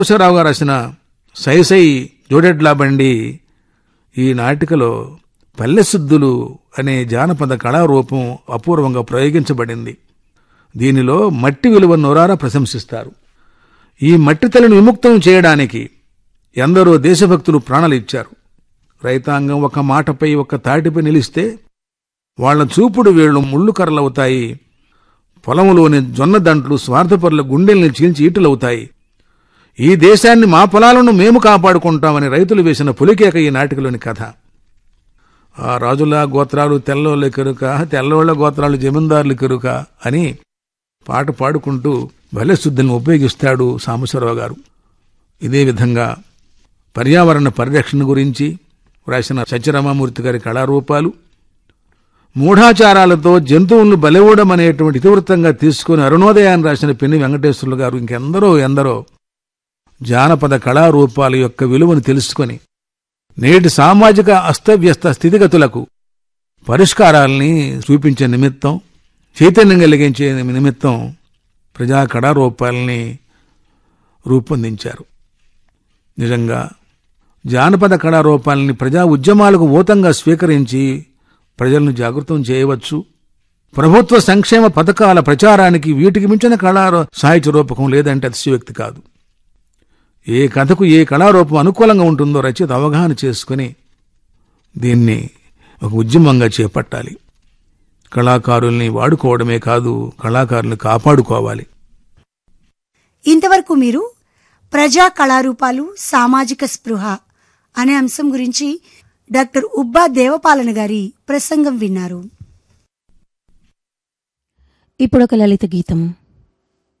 కోసరావు గారు రాసిన సైసై జోడెడ్లా బండి ఈ నాటికలో పల్లెశుద్ధులు అనే జానపద కళారూపం అపూర్వంగా ప్రయోగించబడింది దీనిలో మట్టి విలువ నొరారా ప్రశంసిస్తారు ఈ మట్టి తలను విముక్తం చేయడానికి ఎందరో దేశభక్తులు ప్రాణాలు ఇచ్చారు రైతాంగం ఒక మాటపై ఒక తాటిపై నిలిస్తే వాళ్ల చూపుడు వేళ్లు ముళ్ళు కర్రలవుతాయి పొలంలోని జొన్న దంట్లు స్వార్థపరుల గుండెల్ని చీల్చి ఈటలవుతాయి ఈ దేశాన్ని మా పొలాలను మేము కాపాడుకుంటామని రైతులు వేసిన పులికేక ఈ నాటికలోని కథ ఆ రాజుల గోత్రాలు తెల్లోళ్ళ కెరుక తెల్లోళ్ల గోత్రాలు జమీందారుల కెరుక అని పాట పాడుకుంటూ భలే శుద్ధిని ఉపయోగిస్తాడు సాంబశివరావు గారు ఇదే విధంగా పర్యావరణ పరిరక్షణ గురించి రాసిన సత్యరామమూర్తి గారి కళారూపాలు మూఢాచారాలతో జంతువులను బలివ్వడం అనేటువంటి ఇతివృత్తంగా తీసుకుని అరుణోదయాన్ని రాసిన పిన్ని వెంకటేశ్వర్లు గారు ఇంకెందరో ఎందరో జానపద కళారూపాల యొక్క విలువను తెలుసుకొని నేటి సామాజిక అస్తవ్యస్త స్థితిగతులకు పరిష్కారాల్ని చూపించే నిమిత్తం చైతన్యం కలిగించే నిమిత్తం ప్రజా కళారూపాలని రూపొందించారు నిజంగా జానపద కళారూపాలని ప్రజా ఉద్యమాలకు ఊతంగా స్వీకరించి ప్రజలను జాగృతం చేయవచ్చు ప్రభుత్వ సంక్షేమ పథకాల ప్రచారానికి వీటికి మించిన కళా సాహిత్య రూపకం లేదంటే అతిశయోక్తి కాదు ఏ కథకు ఏ కళారూపం అనుకూలంగా ఉంటుందో రచయిత అవగాహన చేసుకుని దీన్ని ఒక ఉద్యమంగా చేపట్టాలి కళాకారుల్ని వాడుకోవడమే కాదు కళాకారుల్ని కాపాడుకోవాలి ఇంతవరకు మీరు ప్రజా కళారూపాలు సామాజిక స్పృహ అనే అంశం గురించి డాక్టర్ ఉబ్బా దేవపాలన గారి ప్రసంగం విన్నారు ఇప్పుడొక లలిత గీతం